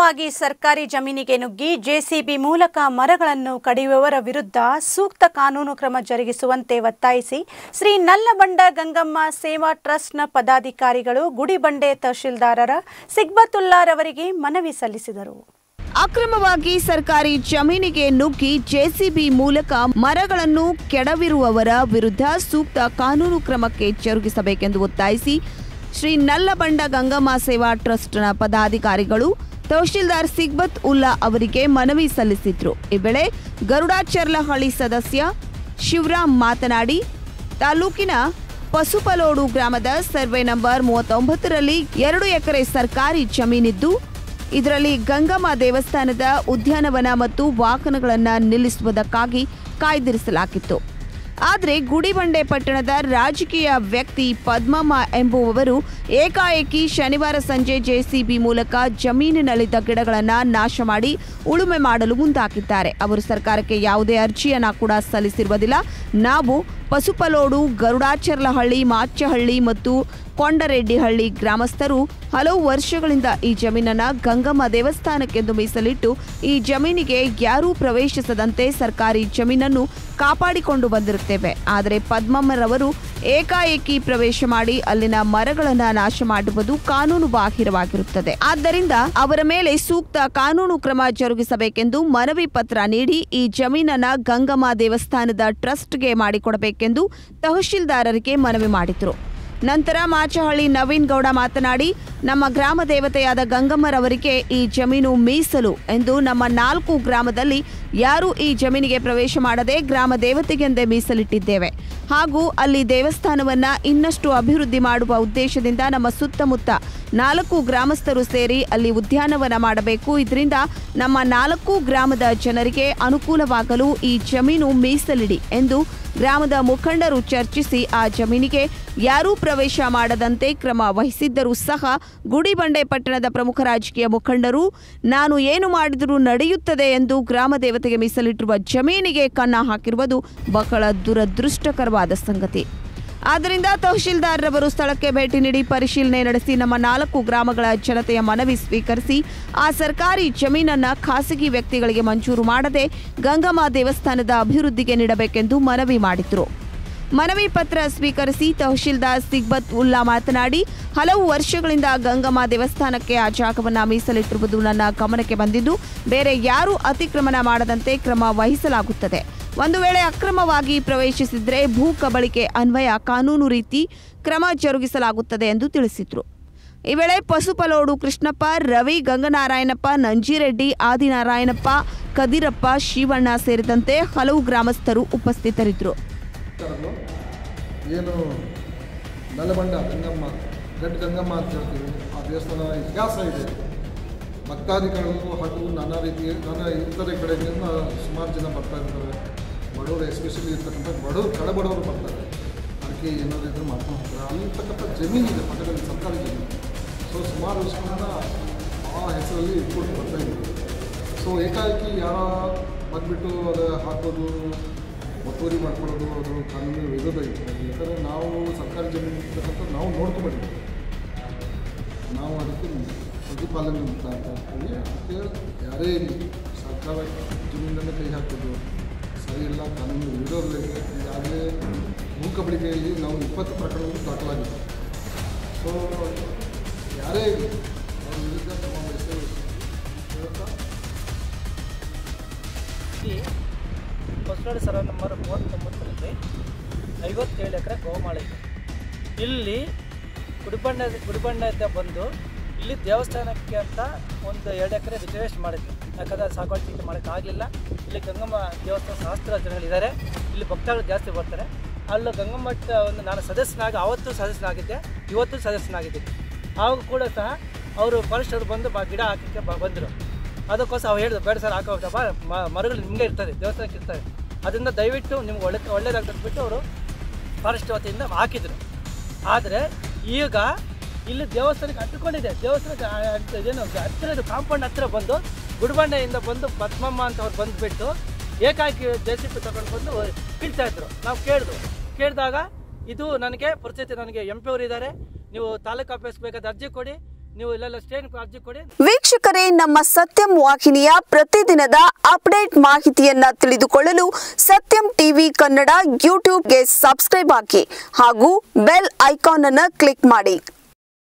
ಅಕ್ರಮವಾಗಿ ಸರ್ಕಾರಿ ಜಮೀನಿಗೆ ನುಗ್ಗಿ ಜೆಸಿಬಿ ಮೂಲಕ ಮರಗಳನ್ನು ಕಡಿಯುವವರ ವಿರುದ್ಧ ಸೂಕ್ತ ಕಾನೂನು ಕ್ರಮ ಜರುಗಿಸುವಂತೆ ಒತ್ತಾಯಿಸಿ ಶ್ರೀ ನಲ್ಲಬಂಡ ಗಂಗಮ್ಮ ಸೇವಾ ಟ್ರಸ್ಟ್ನ ಪದಾಧಿಕಾರಿಗಳು ಗುಡಿಬಂಡೆ ತಹಶೀಲ್ದಾರರ ಸಿಗ್ಬತುಲ್ಲಾರವರಿಗೆ ಮನವಿ ಸಲ್ಲಿಸಿದರು ಅಕ್ರಮವಾಗಿ ಸರ್ಕಾರಿ ಜಮೀನಿಗೆ ನುಗ್ಗಿ ಜೆಸಿಬಿ ಮೂಲಕ ಮರಗಳನ್ನು ಕೆಡವಿರುವವರ ವಿರುದ್ಧ ಸೂಕ್ತ ಕಾನೂನು ಕ್ರಮಕ್ಕೆ ಜರುಗಿಸಬೇಕೆಂದು ಒತ್ತಾಯಿಸಿ ಶ್ರೀ ನಲ್ಲಬಂಡ ಗಂಗಮ್ಮ ಸೇವಾ ಟ್ರಸ್ಟ್ನ ಪದಾಧಿಕಾರಿಗಳು ತಹಶೀಲ್ದಾರ್ ಸಿಗ್ಬತ್ ಉಲ್ಲಾ ಅವರಿಗೆ ಮನವಿ ಸಲ್ಲಿಸಿದ್ರು ಈ ವೇಳೆ ಗರುಡಾಚರ್ಲಹಳ್ಳಿ ಸದಸ್ಯ ಶಿವರಾಮ್ ಮಾತನಾಡಿ ತಾಲೂಕಿನ ಪಸುಪಲೋಡು ಗ್ರಾಮದ ಸರ್ವೆ ನಂಬರ್ ಮೂವತ್ತೊಂಬತ್ತರಲ್ಲಿ ಎರಡು ಎಕರೆ ಸರ್ಕಾರಿ ಜಮೀನಿದ್ದು ಇದರಲ್ಲಿ ಗಂಗಮ್ಮ ದೇವಸ್ಥಾನದ ಉದ್ಯಾನವನ ಮತ್ತು ವಾಹನಗಳನ್ನು ನಿಲ್ಲಿಸುವುದಕ್ಕಾಗಿ ಕಾಯ್ದಿರಿಸಲಾಗಿತ್ತು ಆದರೆ ಗುಡಿಬಂಡೆ ಪಟ್ಟಣದ ರಾಜಕೀಯ ವ್ಯಕ್ತಿ ಪದ್ಮಮ್ಮ ಎಂಬುವವರು ಏಕಾಏಕಿ ಶನಿವಾರ ಸಂಜೆ ಜೆಸಿಬಿ ಮೂಲಕ ಜಮೀನಿನಲ್ಲಿದ್ದ ಗಿಡಗಳನ್ನು ನಾಶ ಮಾಡಿ ಉಳುಮೆ ಮಾಡಲು ಮುಂದಾಗಿದ್ದಾರೆ ಅವರು ಸರ್ಕಾರಕ್ಕೆ ಯಾವುದೇ ಅರ್ಜಿಯನ್ನ ಕೂಡ ಸಲ್ಲಿಸಿರುವುದಿಲ್ಲ ನಾವು ಪಸುಪಲೋಡು ಗರುಡಾಚರ್ಲಹಳ್ಳಿ ಮಾಚಹಳ್ಳಿ ಮತ್ತು ಕೊಂಡರೆಡ್ಡಿಹಳ್ಳಿ ಗ್ರಾಮಸ್ಥರು ಹಲವು ವರ್ಷಗಳಿಂದ ಈ ಜಮೀನನ್ನ ಗಂಗಮ್ಮ ದೇವಸ್ಥಾನಕ್ಕೆಂದು ಮೀಸಲಿಟ್ಟು ಈ ಜಮೀನಿಗೆ ಯಾರೂ ಪ್ರವೇಶಿಸದಂತೆ ಸರ್ಕಾರಿ ಜಮೀನನ್ನು ಕಾಪಾಡಿಕೊಂಡು ಬಂದಿರುತ್ತೇವೆ ಆದರೆ ಪದ್ಮಮ್ಮರವರು ಏಕಾಏಕಿ ಪ್ರವೇಶ ಮಾಡಿ ಅಲ್ಲಿನ ಮರಗಳನ್ನ ನಾಶ ಮಾಡುವುದು ಕಾನೂನು ಬಾಹಿರವಾಗಿರುತ್ತದೆ ಆದ್ದರಿಂದ ಅವರ ಮೇಲೆ ಸೂಕ್ತ ಕಾನೂನು ಕ್ರಮ ಜರುಗಿಸಬೇಕೆಂದು ಮನವಿ ಪತ್ರ ನೀಡಿ ಈ ಜಮೀನನ್ನ ಗಂಗಮ್ಮ ದೇವಸ್ಥಾನದ ಟ್ರಸ್ಟ್ಗೆ ಮಾಡಿಕೊಡಬೇಕೆಂದು ತಹಶೀಲ್ದಾರರಿಗೆ ಮನವಿ ಮಾಡಿದ್ರು ನಂತರ ಮಾಚಹಳ್ಳಿ ನವೀನ್ ಗೌಡ ಮಾತನಾಡಿ ನಮ್ಮ ಗ್ರಾಮ ದೇವತೆಯಾದ ಗಂಗಮ್ಮರವರಿಗೆ ಈ ಜಮೀನು ಮೀಸಲು ಎಂದು ನಮ್ಮ ನಾಲ್ಕು ಗ್ರಾಮದಲ್ಲಿ ಯಾರೂ ಈ ಜಮೀನಿಗೆ ಪ್ರವೇಶ ಮಾಡದೆ ಗ್ರಾಮ ದೇವತೆಗೆಂದೇ ಮೀಸಲಿಟ್ಟಿದ್ದೇವೆ ಹಾಗೂ ಅಲ್ಲಿ ದೇವಸ್ಥಾನವನ್ನ ಇನ್ನಷ್ಟು ಅಭಿವೃದ್ಧಿ ಮಾಡುವ ಉದ್ದೇಶದಿಂದ ನಮ್ಮ ಸುತ್ತಮುತ್ತ ನಾಲ್ಕು ಗ್ರಾಮಸ್ಥರು ಸೇರಿ ಅಲ್ಲಿ ಉದ್ಯಾನವನ ಮಾಡಬೇಕು ಇದರಿಂದ ನಮ್ಮ ನಾಲ್ಕು ಗ್ರಾಮದ ಜನರಿಗೆ ಅನುಕೂಲವಾಗಲು ಈ ಜಮೀನು ಮೀಸಲಿಡಿ ಎಂದು ಗ್ರಾಮದ ಮುಖಂಡರು ಚರ್ಚಿಸಿ ಆ ಜಮೀನಿಗೆ ಯಾರೂ ಪ್ರವೇಶ ಮಾಡದಂತೆ ಕ್ರಮ ವಹಿಸಿದ್ದರೂ ಸಹ ಗುಡಿಬಂಡೆ ಪಟ್ಟಣದ ಪ್ರಮುಖ ರಾಜಕೀಯ ಮುಖಂಡರು ನಾನು ಏನು ಮಾಡಿದರೂ ನಡೆಯುತ್ತದೆ ಎಂದು ಗ್ರಾಮ ದೇವತೆಗೆ ಮೀಸಲಿಟ್ಟಿರುವ ಜಮೀನಿಗೆ ಕನ್ನ ಹಾಕಿರುವುದು ಬಹಳ ದುರದೃಷ್ಟಕರವಾದ ಸಂಗತಿ ಆದ್ದರಿಂದ ತಹಶೀಲ್ದಾರ್ರವರು ಸ್ಥಳಕ್ಕೆ ಭೇಟಿ ನೀಡಿ ಪರಿಶೀಲನೆ ನಡೆಸಿ ನಮ್ಮ ನಾಲ್ಕು ಗ್ರಾಮಗಳ ಜನತೆಯ ಮನವಿ ಸ್ವೀಕರಿಸಿ ಆ ಸರ್ಕಾರಿ ಜಮೀನನ್ನ ಖಾಸಗಿ ವ್ಯಕ್ತಿಗಳಿಗೆ ಮಂಜೂರು ಮಾಡದೆ ಗಂಗಮ್ಮ ದೇವಸ್ಥಾನದ ಅಭಿವೃದ್ಧಿಗೆ ನೀಡಬೇಕೆಂದು ಮನವಿ ಮಾಡಿದ್ರು ಮನವಿ ಪತ್ರ ಸ್ವೀಕರಿಸಿ ತಹಶೀಲ್ದಾರ್ ಸಿಗ್ಬತ್ ಉಲ್ಲಾ ಮಾತನಾಡಿ ಹಲವು ವರ್ಷಗಳಿಂದ ಗಂಗಮ್ಮ ದೇವಸ್ಥಾನಕ್ಕೆ ಆ ಜಾಗವನ್ನು ಮೀಸಲಿಟ್ಟಿರುವುದು ನನ್ನ ಗಮನಕ್ಕೆ ಬಂದಿದ್ದು ಬೇರೆ ಯಾರೂ ಅತಿಕ್ರಮಣ ಮಾಡದಂತೆ ಕ್ರಮ ವಹಿಸಲಾಗುತ್ತದೆ ಒಂದು ವೇಳೆ ಅಕ್ರಮವಾಗಿ ಪ್ರವೇಶಿಸಿದ್ರೆ ಭೂ ಕಬಳಿಕೆ ಅನ್ವಯ ಕಾನೂನು ರೀತಿ ಕ್ರಮ ಜರುಗಿಸಲಾಗುತ್ತದೆ ಎಂದು ತಿಳಿಸಿದ್ರು ಈ ವೇಳೆ ಪಸುಪಲೋಡು ಕೃಷ್ಣಪ್ಪ ರವಿ ಗಂಗನಾರಾಯಣಪ್ಪ ನಂಜಿರೆಡ್ಡಿ ಆದಿನಾರಾಯಣಪ್ಪ ಕದಿರಪ್ಪ ಶಿವಣ್ಣ ಸೇರಿದಂತೆ ಹಲವು ಗ್ರಾಮಸ್ಥರು ಉಪಸ್ಥಿತರಿದ್ದರು ಸರ್ಕಾರಗಳು ಏನು ನಲಬಂಡ ಗಂಗಮ್ಮ ಗಡ್ ಗಂಗಮ್ಮ ಅಂತ ಹೇಳ್ತೀವಿ ಆ ದೇವಸ್ಥಾನ ಇತಿಹಾಸ ಇದೆ ಭಕ್ತಾದಿಗಳು ಹಾಗೂ ನಾನಾ ರೀತಿಯ ನಾನಾ ಇತರೆ ಕಡೆಗಳಿಂದ ಸುಮಾರು ಜನ ಬರ್ತಾ ಇರ್ತಾರೆ ಬಡವರು ಎಸ್ಪೆಷಲಿ ಇರ್ತಕ್ಕಂಥ ಬಡವರು ಕಡ ಬಡವರು ಬರ್ತಾರೆ ಅದಕ್ಕೆ ಏನಾದರೂ ಇದ್ರೆ ಮಾಡ್ಕೊಂಡು ಹೋಗ್ತಾರೆ ಅಲ್ಲಿರ್ತಕ್ಕಂಥ ಜಮೀನಿದೆ ಪಕ್ಕದಲ್ಲಿ ಸರ್ಕಾರಿ ಜಮೀನು ಸೊ ಸುಮಾರು ವರ್ಷಗಳಿಂದ ಆ ಹೆಸರಲ್ಲಿ ಇಟ್ಕೊಂಡು ಬರ್ತಾ ಇದ್ದೀವಿ ಸೊ ಏಕಾಏಕಿ ಯಾರೋ ಬಂದ್ಬಿಟ್ಟು ಅದು ಹಾಕೋದು ಒತ್ತುವರಿ ಮಾಡ್ಕೊಳ್ಳೋದು ಅದು ಕಾನೂನು ವಿರೋಧ ಇದೆ ಯಾಕಂದರೆ ನಾವು ಸರ್ಕಾರಿ ಜಮೀನು ಇರ್ತಕ್ಕಂಥ ನಾವು ನೋಡ್ಕೊಂಡ್ಬಿಟ್ಟಿದ್ದೀವಿ ನಾವು ಅದಕ್ಕೆ ಪ್ರತಿಪಾಲನೆ ಮಾಡ್ತಾ ಇರ್ತೀವಿ ಅದಕ್ಕೆ ಯಾರೇ ಇರಲಿ ಸರ್ಕಾರ ಜಮೀನನ್ನು ಕೈ ಹಾಕೋದು ಸರಿ ಇಲ್ಲ ಕಾನೂನು ವಿರೋಧ ಇದೆ ಈಗಾಗಲೇ ಭೂ ಕಬಳಿಕೆಯಲ್ಲಿ ನಾವು ಇಪ್ಪತ್ತು ಪ್ರಕರಣಗಳು ದಾಖಲಾಗಿದೆ ಸೊ ಯಾರೇ ಇರಲಿ ಅವ್ರ ವಿರುದ್ಧ ಕ್ರಮ ವಹಿಸಬೇಕು ಹೇಳ್ತಾ ಇಲ್ಲಿ ಹೊಸನೋಡಿ ಸರ ನಂಬರ್ ಮೂವತ್ತೊಂಬತ್ತರಲ್ಲಿ ಐವತ್ತೇಳು ಎಕರೆ ಗೋಮಾಳ ಇದೆ ಇಲ್ಲಿ ಗುಡಿಬಣ್ಣ ಗುಡಿಬಣ್ಣದಿಂದ ಬಂದು ಇಲ್ಲಿ ದೇವಸ್ಥಾನಕ್ಕೆ ಅಂತ ಒಂದು ಎರಡು ಎಕರೆ ರಿಸರ್ವೇಶನ್ ಮಾಡಿದ್ವಿ ಯಾಕಂದರೆ ಸಾಗಾಣಿಕೆ ಮಾಡೋಕ್ಕಾಗಲಿಲ್ಲ ಇಲ್ಲಿ ಗಂಗಮ್ಮ ದೇವಸ್ಥಾನ ಸಹಸ್ರ ಜನಗಳಿದ್ದಾರೆ ಇಲ್ಲಿ ಭಕ್ತಾಗಳು ಜಾಸ್ತಿ ಬರ್ತಾರೆ ಅಲ್ಲೂ ಗಂಗಮ್ಮ ಮಠ ಒಂದು ನಾನು ಸದಸ್ಯನಾಗಿ ಅವತ್ತು ಸದಸ್ಯನಾಗಿದ್ದೆ ಇವತ್ತು ಸದಸ್ಯನಾಗಿದ್ದೀನಿ ಆವಾಗ ಕೂಡ ಸಹ ಅವರು ಫಾರೆಸ್ಟ್ ಅವರು ಬಂದು ಬಾ ಗಿಡ ಹಾಕಕ್ಕೆ ಬ ಬಂದರು ಅದಕ್ಕೋಸ್ಕರ ಅವ್ರು ಹೇಳಿದ್ರು ಬೇಡ ಸರ್ ಹಾಕೋದಪ್ಪ ಮರಗಳು ನಿಮಗೆ ಇರ್ತದೆ ದೇವಸ್ಥಾನಕ್ಕೆ ಇರ್ತವೆ ಅದರಿಂದ ದಯವಿಟ್ಟು ನಿಮ್ಗೆ ಒಳ್ಳೆ ಒಳ್ಳೇದಾಗ್ತದೆ ಬಿಟ್ಟು ಅವರು ಫಾರೆಸ್ಟ್ ವತಿಯಿಂದ ಹಾಕಿದ್ರು ಆದರೆ ಈಗ ಇಲ್ಲಿ ದೇವಸ್ಥಾನಕ್ಕೆ ಅಂಟಿಕೊಂಡಿದೆ ದೇವಸ್ಥಾನಕ್ಕೆ ಆ- ಆ- ಏನು ಹತ್ತಿರ ಕಾಂಪೌಂಡ್ ಹತ್ತಿರ ಬಂದು ಗುಡಿಬಂಡೆಯಿಂದ ಬಂದು ಪದ್ಮಮ್ಮ ಅಂತ ಅವ್ರು ಬಂದುಬಿಟ್ಟು ಏಕಾಏಕಿ ಜೆ ಸಿ ಪಿ ತಗೊಂಡು ಬಂದು ಕೀಳ್ತಾ ಇದ್ರು ನಾವು ಕೇಳಿದ್ರು ಕೇಳಿದಾಗ ಇದು ನನಗೆ ಪರಿಸ್ಥಿತಿ ನನಗೆ ಎಂ ಪಿ ಅವರು ಇದ್ದಾರೆ ನೀವು ತಾಲೂಕು ಆಫೀಸ್ ಬೇಕಾದ ಅರ್ಜಿ ಕೊಡಿ ನೀವು ಇಲ್ಲೆಲ್ಲ ಸ್ಟೇನ್ ಅರ್ಜಿ ಕೊಡಿ ವೀಕ್ಷಕರೇ ನಮ್ಮ ಸತ್ಯಂ ವಾಹಿನಿಯ ಪ್ರತಿದಿನದ ಅಪ್ಡೇಟ್ ಮಾಹಿತಿಯನ್ನ ತಿಳಿದುಕೊಳ್ಳಲು ಸತ್ಯಂ ಟಿವಿ ಕನ್ನಡ ಯೂಟ್ಯೂಬ್ಗೆ ಸಬ್ಸ್ಕ್ರೈಬ್ ಹಾಕಿ ಹಾಗೂ ಬೆಲ್ ಐಕಾನ್ ಅನ್ನು ಕ್ಲಿಕ್ ಮಾಡಿ